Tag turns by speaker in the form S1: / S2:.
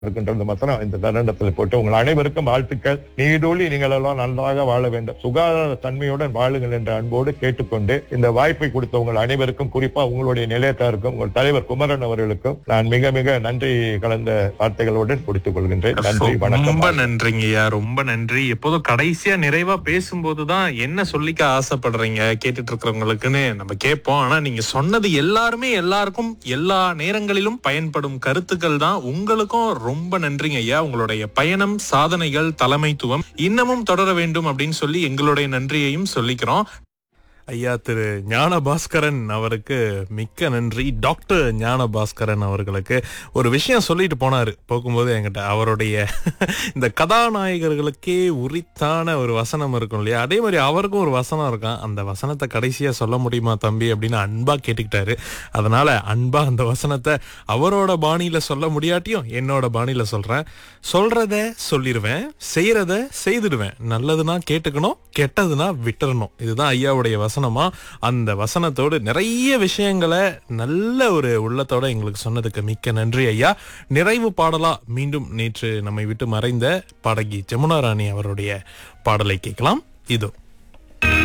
S1: இருக்கின்ற இந்த வசனம் இந்த தருணத்தில் போட்டு உங்கள் அனைவருக்கும் வாழ்த்துக்கள் நீடூழி நீங்கள் எல்லாம் நன்றாக வாழ வேண்டும் சுகாதார தன்மையுடன் வாழுங்கள் என்ற அன்போடு கேட்டுக்கொண்டு இந்த வாய்ப்பை கொடுத்த உங்கள் அனைவருக்கும் குறிப்பா உங்களுடைய நிலையத்தாருக்கும் உங்கள் தலைவர் குமரன் அவர்களுக்கும் நான் மிக மிக நன்றி கலந்த வார்த்தைகளுடன் கொடுத்துக் கொள்கின்றேன் நன்றி வணக்கம்
S2: ரொம்ப நன்றிங்கய்யா ரொம்ப நன்றி எப்போதும் கடைசியா நிறைவா பேசும்போதுதான் என்ன சொல்லிக்க ஆசைப்படுறீங்க கேட்டுட்டு இருக்கிறவங்களுக்குன்னு நம்ம கேட்போம் ஆனா நீங்க சொன்னது எல்லாருமே எல்லாருக்கும் எல்லா நேரங்களிலும் பயன்படும் கருத்துக்கள் தான் உங்களுக்கும் ரொம்ப நன்றிங்க ஐயா உங்களுடைய பயணம் சாதனைகள் தலைமைத்துவம் இன்னமும் தொடர வேண்டும் அப்படின்னு சொல்லி எங்களுடைய நன்றியையும் சொல்லிக்கிறோம் ஐயா திரு ஞான பாஸ்கரன் அவருக்கு மிக்க நன்றி டாக்டர் ஞான பாஸ்கரன் அவர்களுக்கு ஒரு விஷயம் சொல்லிட்டு போனாரு போகும்போது என்கிட்ட அவருடைய இந்த கதாநாயகர்களுக்கே உரித்தான ஒரு வசனம் இருக்கும் இல்லையா அதே மாதிரி அவருக்கும் ஒரு வசனம் இருக்கான் அந்த வசனத்தை கடைசியா சொல்ல முடியுமா தம்பி அப்படின்னு அன்பா கேட்டுக்கிட்டாரு அதனால அன்பா அந்த வசனத்தை அவரோட பாணியில சொல்ல முடியாட்டியும் என்னோட பாணியில சொல்றேன் சொல்றத சொல்லிடுவேன் செய்யறத செய்துடுவேன் நல்லதுன்னா கேட்டுக்கணும் கெட்டதுன்னா விட்டுறணும் இதுதான் ஐயாவுடைய வசனமா அந்த வசனத்தோடு நிறைய விஷயங்களை நல்ல ஒரு உள்ளத்தோட எங்களுக்கு சொன்னதுக்கு மிக்க நன்றி ஐயா நிறைவு பாடலா மீண்டும் நேற்று நம்மை விட்டு மறைந்த பாடகி ஜமுனா ராணி அவருடைய பாடலை கேட்கலாம் இதோ